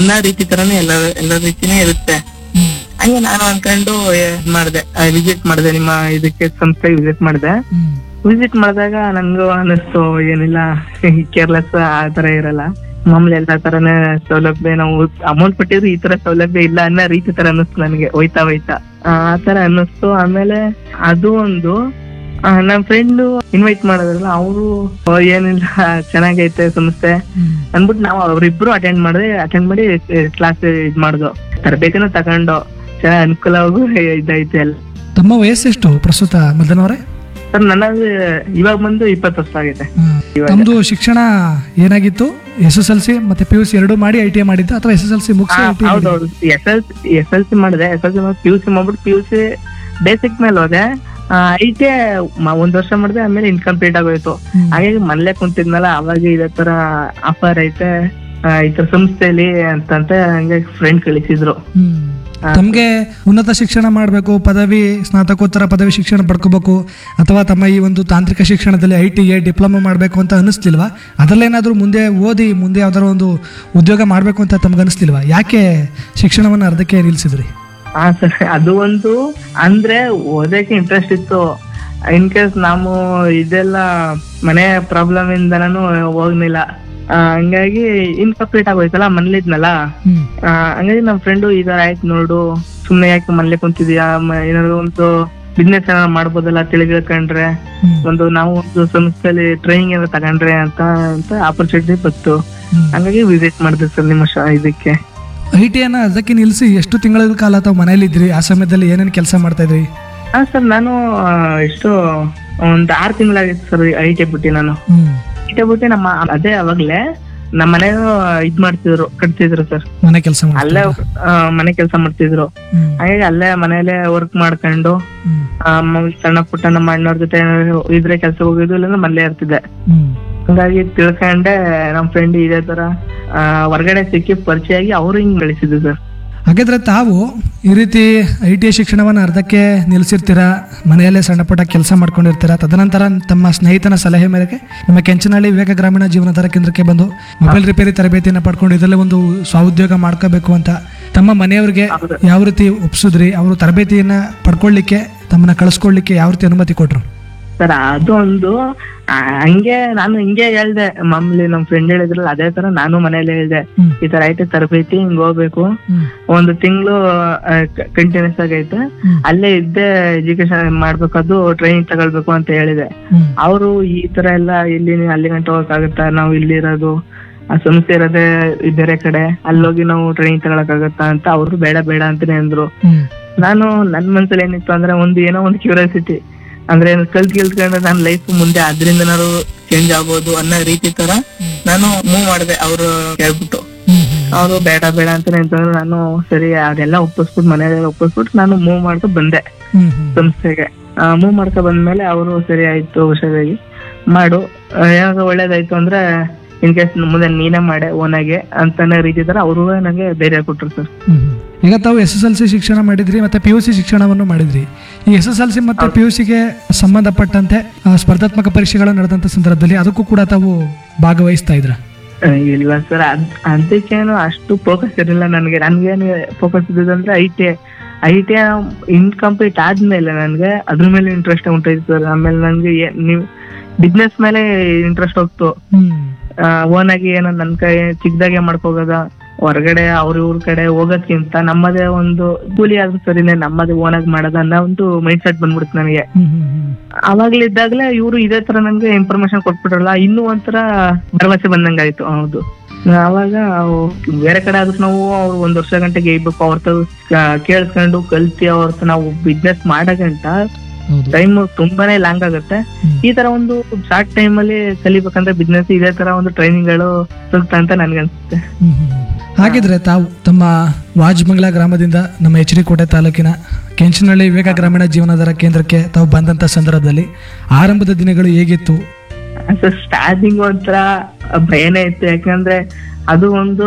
ಅನ್ನೋ ರೀತಿ ತರನೇ ಎಲ್ಲ ಎಲ್ಲ ರೀತಿನೇ ಇರುತ್ತೆ ಹ್ಮ್ ಹಂಗೆ ನಾನು ಅನ್ಕೊಂಡು ಮಾಡಿದೆ ವಿಸಿಟ್ ಮಾಡಿದೆ ನಿಮ್ಮ ಇದಕ್ಕೆ ಸಂಸ್ಥೆಗೆ ವಿಸಿಟ್ ಮಾಡಿದೆ ಹ್ಮ್ ವಿಸಿಟ್ ಮಾಡಿದಾಗ ನನ್ಗೂ ಅನಿಸ್ತು ಏನಿಲ್ಲ ಕೇರ್ಲೆಸ್ ಆ ತರ ಇರಲ್ಲ ಮಾಮೂಲಿ ಎಲ್ಲಾ ತರನೇ ಸೌಲಭ್ಯ ನಾವು ಅಮೌಂಟ್ ಕೊಟ್ಟಿದ್ರು ಈ ತರ ಸೌಲಭ್ಯ ಇಲ್ಲ ಅನ್ನೋ ರೀತಿ ತರ ಅನ್ನಿಸ್ತು ನನಗೆ ಹೋಯ್ತಾ ಹೋಯ್ತಾ ಆ ಆ ತರ ಅನ್ನಿಸ್ತು ಆಮೇಲೆ ಅದು ಒಂದು ಆ, ನನ್ ಫ್ರೆಂಡ್ ಇನ್ವೈಟ್ ಮಾಡಿದ್ರಲ್ಲ ಅವರು ಏನಿಲ್ಲ ಚೆನ್ನಾಗೈತೆ ಸಂಸ್ಥೆ ಹ್ಮ್ ಅನ್ಬಿಟ್ಟು ನಾವು ಅವ್ರಿಬ್ರು ಅಟೆಂಡ್ ಮಾಡಿದೆ ಅಟೆಂಡ್ ಮಾಡಿ ಕ್ಲಾಸ್ ಇದ್ ಮಾಡ್ದು ತರಬೇತಿನೂ ತಗೊಂಡು ಚೆನ್ನಾಗಿ ಅನುಕೂಲವಾಗೂ ಇದೈತೆ ಎಲ್ಲ ತಮ್ಮ ವಯಸ್ಸೆಷ್ಟು ಪ್ರಸ್ತುತ ಮದನ್ ಅವರೇ ಸರ್ ನನಗೆ ಇವಾಗ ಬಂದು ಇಪ್ಪತ್ತು ವರ್ಷ ಆಗಿದೆ ಇವಾಗ. ತಮ್ದು ಶಿಕ್ಷಣ ಏನಾಗಿತ್ತು ಎಸ್ ಎಸ್ ಎಲ್ ಸಿ ಮತ್ತೆ ಪಿ ಯು ಸಿ ಎರಡು ಮಾಡಿ ಐ ಟಿ ಐ ಮಾಡಿದ್ದ ಅಥವಾ ಎಸ್ ಎಸ್ ಎಲ್ ಸಿ ಮುಗಿಸಿ ಹಾ, ಐ ಟಿ ಐ ಹೌದೌದು S L S L C ಮಾಡಿದೆ ಎಸ್ ಎಲ್ ಸಿ ಮಾಡಿ ಪಿ ಯು ಸಿ ಮಾಡ್ಬಿಟ್ಟು ಪಿ ಯು ಸಿ ಬೇಸಿಕ್ ಮೇಲೆ ಹೋದೆ ಐ ಟಿ ಒಂದ್ ವರ್ಷ ಮಾಡಿದೆ ಆಮೇಲೆ ಇನ್ಕಂಪ್ಲೀಟ್ ಆಗೋಯ್ತು ಹಾಗಾಗಿ ಮನೇಲೆ ಕುಂತಿದ್ನಲ್ಲ ಅವಾಗ ಇದೇ ತರ ಆಫರ್ ಐತೆ ಆ, ಈ ತರ ಸಂಸ್ಥೆಯಲ್ಲಿ ಅಂತಂತ ಹಂಗೆ ಫ್ರೆಂಡ್ ಕಳಿಸಿದ್ರು ಹ್ಮ್ ತಮ್ಗೆ ಉನ್ನತ ಶಿಕ್ಷಣ ಮಾಡಬೇಕು ಪದವಿ ಸ್ನಾತಕೋತ್ತರ ಪದವಿ ಶಿಕ್ಷಣ ಪಡ್ಕೋಬೇಕು ಅಥವಾ ತಮ್ಮ ಈ ಒಂದು ತಾಂತ್ರಿಕ ಶಿಕ್ಷಣದಲ್ಲಿ ಐ ಟಿ ಐ ಡಿಪ್ಲೊಮಾ ಮಾಡಬೇಕು ಅಂತ ಅನಿಸ್ಲಿಲ್ವಾ ಅದರಲ್ಲೇನಾದ್ರೂ ಮುಂದೆ ಓದಿ ಮುಂದೆ ಯಾವ್ದಾರ ಒಂದು ಉದ್ಯೋಗ ಮಾಡಬೇಕು ಅಂತ ತಮ್ಗೆ ಅನಿಸ್ಲಿಲ್ವಾ ಯಾಕೆ ಶಿಕ್ಷಣವನ್ನು ಅರ್ಧಕ್ಕೆ ನಿಲ್ಲಿಸಿದ್ರಿ ಹಾ ಸರ್ ಅದು ಒಂದು ಅಂದ್ರೆ ಓದಕ್ಕೆ ಇಂಟ್ರೆಸ್ಟ್ ಇತ್ತು ಇನ್ ಕೇಸ್ ನಾವು ಇದೆಲ್ಲ ಮನೆ ಪ್ರಾಬ್ಲಮ್ ಇಂದ ನಾನು ಹೋಗ್ಲಿಲ್ಲ ಆ, ಹಂಗಾಗಿ ಇನ್ಕಂಪ್ಲೀಟ್ ಆಗೋಯ್ತಲ್ಲ ಮನೇಲಿದ್ನಲ್ಲ ಹ್ಮ್ ಆ, ಹಂಗಾಗಿ ನಮ್ ಫ್ರೆಂಡು ಈ ತರ ಆಯ್ತು ನೋಡು ಸುಮ್ನೆ ಯಾಕೆ ಮನೇಲೆ ಕುಂತಿದ್ಯಾ ಮ- ಏನಾದ್ರು ಒಂದು ಬಿಸ್ನೆಸ್ ಏನಾದ್ರು ಮಾಡ್ಬೋದಲ್ಲ ತಿಳಿದುಕೊಂಡ್ರೆ ಹ್ಮ್ ಒಂದು ನಾವು ಒಂದು ಸಂಸ್ಥೆಯಲ್ಲಿ ಟ್ರೈನಿಂಗ್ ಏನಾದ್ರು ತಗೊಂಡ್ರೆ ಅಂತ ಅಂತ ಆಪರ್ಚುನಿಟಿ ಬಂತು ಹ್ಮ್. ಹಂಗಾಗಿ ವಿಸಿಟ್ ಮಾಡಿದೆ ಸರ್ ನಿಮ್ಮ ಶ- ಇದಕ್ಕೆ ಐ ಟಿ ಅನ್ನ ಅದಕ್ಕೆ ನಿಲ್ಲಿಸಿ ಎಷ್ಟು ತಿಂಗಳ ಕಾಲ ತಾವು ಮನೇಲಿ ಇದ್ರಿ ಆ ಸಮಯದಲ್ಲಿ ಏನೇನು ಕೆಲಸ ಮಾಡ್ತಾ ಇದ್ರಿ ಹಾ ಸರ್ ನಾನು ಆ, ಎಷ್ಟು ಒಂದ್ ಆರ್ ತಿಂಗಳಾಗಿತ್ತು ಸರ್ ಐ ಟಿ ಬಿಟ್ಟು ನಾನು ಹ್ಮ್ ಐ ಟಿ ಬಿಟ್ಟು ನಮ್ಮ ಅದೇ ಅವಾಗ್ಲೇ ನಮ್ಮ ಮನೆಯವರು ಇದ್ ಮಾಡ್ತಿದ್ರು ಕಟ್ತಿದ್ರು ಸರ್ ಮನೆ ಕೆಲಸ ಅಲ್ಲೇ ಆ, ಮನೆ ಕೆಲಸ ಮಾಡ್ತಿದ್ರು ಹ್ಮ್ ಹಾಗಾಗಿ ಅಲ್ಲೇ ಮನೇಲೆ ವರ್ಕ್ ಮಾಡ್ಕೊಂಡು ಹ್ಮ್ ಆ, ಮಾಮೂಲಿ ಸಣ್ಣ ಪುಟ್ಟ ನಮ್ಮ ಅಣ್ಣವ್ರ ಜೊತೆ ಏನಾದ್ರು ಇದ್ರೆ ಕೆಲಸ ಹೋಗಿದ್ದು ಇಲ್ಲ ಮನೇಲೆ ಇರ್ತಿದ್ದೆ ಹ್ಮ್ ಹಂಗಾಗಿ ತಿಳ್ಕೊಂಡೆ ನಮ್ ಫ್ರೆಂಡ್ ಇದೇ ತರ ಆ, ಹೊರ್ಗಡೆ ಸಿಕ್ಕಿ ಪರಿಚಯ ಆಗಿ ಅವ್ರು ಹಿಂಗ್ ಬೆಳೆಸಿದ್ರು ಸರ್ ಹಾಗಾದ್ರೆ ತಾವು ಈ ರೀತಿ ಐ ಟಿ ಐ ಶಿಕ್ಷಣವನ್ನು ಅರ್ಧಕ್ಕೆ ನಿಲ್ಲಿಸಿರ್ತೀರಾ ಮನೆಯಲ್ಲೇ ಸಣ್ಣ ಪುಟ್ಟ ಕೆಲಸ ಮಾಡ್ಕೊಂಡಿರ್ತೀರಾ ತದನಂತರ ತಮ್ಮ ಸ್ನೇಹಿತನ ಸಲಹೆ ಮೇರೆಗೆ ನಿಮ್ಮ ಕೆಂಚನಹಳ್ಳಿ ವಿವೇಕ ಗ್ರಾಮೀಣ ಜೀವನಾಧಾರ ಕೇಂದ್ರಕ್ಕೆ ಬಂದು ಮೊಬೈಲ್ ರಿಪೇರಿ ತರಬೇತಿಯನ್ನು ಪಡ್ಕೊಂಡು ಇದರಲ್ಲೇ ಒಂದು ಸ್ವಉದ್ಯೋಗ ಮಾಡ್ಕೋಬೇಕು ಅಂತ ತಮ್ಮ ಮನೆಯವರಿಗೆ ಹೌದು. ಯಾವ ರೀತಿ ಒಪ್ಸಿದ್ರಿ ಅವರು ತರಬೇತಿಯನ್ನ ಪಡ್ಕೊಳ್ಳಿಕ್ಕೆ ತಮ್ಮನ್ನ ಕಳಿಸ್ಕೊಳ್ಲಿಕ್ಕೆ ಯಾವ ರೀತಿ ಅನುಮತಿ ಕೊಟ್ರು ಸರ್ ಅದೊಂದು ಆ, ಹಂಗೆ ನಾನು ಹಿಂಗೆ ಹೇಳ್ದೆ ಮಾಮೂಲಿ ನಮ್ ಫ್ರೆಂಡ್ ಹೇಳಿದ್ರಲ್ಲ ಅದೇ ತರ ನಾನು ಮನೇಲಿ ಹೇಳ್ದೆ ಹ್ಮ್ ಈ ತರ ಐತೆ ತರಬೇತಿ ಹಿಂಗ್ ಹೋಗ್ಬೇಕು ಹ್ಮ್ ಒಂದು ತಿಂಗಳು ಕಂಟಿನ್ಯೂಸ್ ಆಗೈತೆ ಹ್ಮ್. ಅಲ್ಲೇ ಇದ್ದೇ ಎಜುಕೇಶನ್ ಮಾಡ್ಬೇಕು ಅದು ಟ್ರೈನಿಂಗ್ ತಗೊಳ್ಬೇಕು ಅಂತ ಹೇಳಿದೆ ಹ್ಮ್ ಅವರು ಈ ತರ ಎಲ್ಲ ಇಲ್ಲಿ ನೀವ್ ಅಲ್ಲಿ ಗಂಟೆ ಹೋಗಕ್ಕಾಗತ್ತಾ ನಾವು ಇಲ್ಲಿ ಇರೋದು ಆ ಸಂಸ್ಥೆ ಇರೋದೇ ಈ ಬೇರೆ ಕಡೆ ಅಲ್ಲೋಗಿ ನಾವು ಟ್ರೈನಿಂಗ್ ತಗೊಳಕ್ಕಾಗತ್ತಾ ಅಂತ ಅವರು ಬೇಡ ಬೇಡ ಅಂತಾನೆ ಅಂದ್ರು ಹ್ಮ್ ನಾನು ನನ್ ಮನ್ಸಲ್ಲಿ ಏನಿತ್ತು ಅಂದ್ರೆ ಒಂದು ಏನೋ ಒಂದು ಕ್ಯೂರಿಯಾಸಿಟಿ ಅಂದ್ರೆ ಕಲ್ತ್ ಕೇಳ್ಕೊಂಡ್ರೆ ನನ್ನ ಲೈಫ್ ಮುಂದೆ ಅದ್ರಿಂದ ನಾನು ಚೇಂಜ್ ಆಗ್ಬೋದು ಅನ್ನೋ ರೀತಿ ತರ ನಾನು ಮೂವ್ ಮಾಡಿದೆ ಅವರು ಕೇಳ್ಬಿಟ್ಟು ಹ್ಮ್ ಹ್ಮ್ ಅವರು ಬೇಡ ಬೇಡ ಅಂತಾನೆ ಅಂತಂದ್ರೆ ನಾನು ಸರಿ ಅದೆಲ್ಲ ಒಪ್ಪಿಸ್ಬಿಟ್ಟು ಮನೆಯಲ್ಲ ಒಪ್ಪಿಸ್ಬಿಟ್ಟು ನಾನು ಮೂವ್ ಮಾಡ್ಕೊಂಡು ಬಂದೆ ಹ್ಮ್ ಹ್ಮ್ ಸಂಸ್ಥೆಗೆ ಮೂವ್ ಮಾಡ್ಕೊ ಬಂದ್ಮೇಲೆ ಅವರು ಸರಿ ಆಯ್ತು ಹುಷಾರಾಗಿ ಮಾಡು ಆ, ಏನಾದ್ರು ಒಳ್ಳೇದಾಯ್ತು ಅಂದ್ರೆ ಇನ್ ಕೇಸ್ ಮುಂದೆ ನೀನೇ ಮಾಡೆ ಓನಾಗೆ ಅಂತಾನೆ ರೀತಿ ತರ ಅವರು ನನಗೆ ಧೈರ್ಯ ಕೊಟ್ರು ಸರ್ ಹ್ಮ್ ಹ್ಮ್. ಈಗ ತಾವು ಎಸ್ ಎಸ್ ಎಲ್ ಸಿ ಶಿಕ್ಷಣ ಮಾಡಿದ್ರಿ ಮತ್ತೆ ಪಿ ಯು ಸಿ ಶಿಕ್ಷಣವನ್ನು ಮಾಡಿದ್ರಿ ಈ ಎಸ್ ಎಸ್ ಎಲ್ ಸಿ ಮತ್ತೆ ಪಿ ಯು ಸಿಗೆ ಸಂಬಂಧಪಟ್ಟಂತೆ ಆ, ಸ್ಪರ್ಧಾತ್ಮಕ ಪರೀಕ್ಷೆಗಳು ನಡೆದಂತ ಸಂದರ್ಭದಲ್ಲಿ ಅದಕ್ಕೂ ಕೂಡ ತಾವು ಭಾಗವಹಿಸ್ತಾ ಇದ್ರ ಆ, ಇಲ್ಲ ಸರ್ ಅದ್ ಅದಕ್ಕೇನು ಅಷ್ಟು ಫೋಕಸ್ ಇರಲಿಲ್ಲ ನನಗೆ ನನ್ಗೇನು ಫೋಕಸ್ ಇದ್ದಿದಂದ್ರೆ I T I T incomplete ಆದ್ಮೇಲೆ ನನ್ಗೆ ಅದ್ರ ಮೇಲೆ ಇಂಟ್ರೆಸ್ಟ್ ಉಂಟಾಯ್ತು ಸರ್ ಆಮೇಲೆ ನನ್ಗೆ ಏ- ನೀವು ಬಿಸ್ನೆಸ್ ಮೇಲೆ ಇಂಟ್ರೆಸ್ಟ್ ಹೋಗ್ತು ಹ್ಮ್ ಓನ್ ಆಗಿ ಏನೋ ನನ್ ಕೈ ಚಿಕ್ಕದಾಗೆ ಮಾಡ್ಕೋಗದ ಹೊರಗಡೆ ಅವ್ರ ಇವ್ರ ಕಡೆ ಹೋಗೋದ್ಕಿಂತ ನಮ್ಮದೇ ಒಂದು ಕೂಲಿ ಆದ್ರೂ ಸರಿನೇ ನಮ್ಮದೇ ಓನ್ ಆಗಿ ಮಾಡೋದ ಅನ್ನೋ ಒಂದು ಮೈಂಡ್ ಸೆಟ್ ಬಂದ್ಬಿಡ್ತು ನನಗೆ ಹ್ಮ್ ಹ್ಮ್ ಹ್ಮ್ ಅವಾಗ್ಲಿದ್ದಾಗ್ಲೇ ಇವರು ಇದೇ ತರ ನನ್ಗೆ ಇನ್ಫಾರ್ಮೇಶನ್ ಕೊಟ್ಬಿಟ್ರಲ್ಲ ಇನ್ನೂ ಒಂಥರ ಭರವಸೆ ಬಂದಂಗಾಯ್ತು ಹೌದು ಅವಾಗ ಅವು ಬೇರೆ ಕಡೆ ಆದ್ರೂ ನಾವು ಅವ್ರು ಒಂದ್ ವರ್ಷ ಗಂಟೆ ಗೇಯ್ಬೇಕು ಅವ್ರ ಕೇಳಿಸ್ಕೊಂಡು ಕಲ್ತಿ ಅವ್ರ ಹತ್ರ ನಾವು ಬಿಸ್ನೆಸ್ ಮಾಡಗಂಟ ಹೌದು ಟೈಮ್ ತುಂಬಾನೇ ಲಾಂಗ್ ಆಗುತ್ತೆ ಹ್ಮ್. ಈ ತರ ಒಂದು ಶಾರ್ಟ್ ಟೈಮ್ ಅಲ್ಲಿ ಕಲಿಬೇಕಂದ್ರೆ ಬಿಸ್ನೆಸ್ ಇದೇ ತರ ಒಂದು ಟ್ರೈನಿಂಗ್ ಗಳು ಸೂಕ್ತ ಅಂತ ನನ್ಗನ್ಸುತ್ತೆ ಹ್ಮ್ ಹ್ಮ್ ಹ್ಮ್. ಹಾಗಿದ್ರೆ ತಾವು ತಮ್ಮ ವಾಜಮಂಗಲ ಗ್ರಾಮದಿಂದ ನಮ್ಮ ಎಚ್ ಡಿ ಕೋಟೆ ತಾಲೂಕಿನ ಕೆಂಚನಹಳ್ಳಿ ವಿವೇಕ ಗ್ರಾಮೀಣ ಜೀವನಾಧಾರ ಕೇಂದ್ರಕ್ಕೆ ತಾವು ಬಂದಂತ ಸಂದರ್ಭದಲ್ಲಿ ಆರಂಭದ ದಿನಗಳು ಹೇಗಿತ್ತು ಸ್ಟಾರ್ಟಿಂಗ್ ಒಂಥರ ಭಯನೇ ಇತ್ತು ಯಾಕಂದ್ರೆ ಅದು ಒಂದು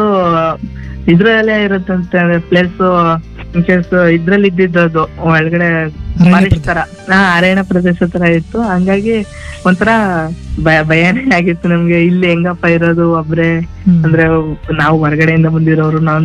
ಇದ್ರಲ್ಲೇ ಇರುತ್ತಂತೆ ಪ್ಲೇಸ್ ಕೇಸ್ ಇದ್ರಲ್ಲಿ ಇದ್ದಿದ್ದು ಒಳಗಡೆ ಅರಣ್ಯ ಫಾರೆಸ್ಟ್ ತರ ಹಾ ಅರಣ್ಯ ಪ್ರದೇಶ ತರ ಇತ್ತು ಹಂಗಾಗಿ ಒಂಥರ ಭಯ ಭಯನೇ ಆಗಿತ್ತು ನಮ್ಗೆ ಇಲ್ಲಿ ಹೆಂಗಪ್ಪ ಇರೋದು ಒಬ್ರೆ ಹ್ಮ್. ಅಂದ್ರೆ ನಾವು ಹೊರಗಡೆಯಿಂದ ಬಂದಿರೋರು ನಾವ್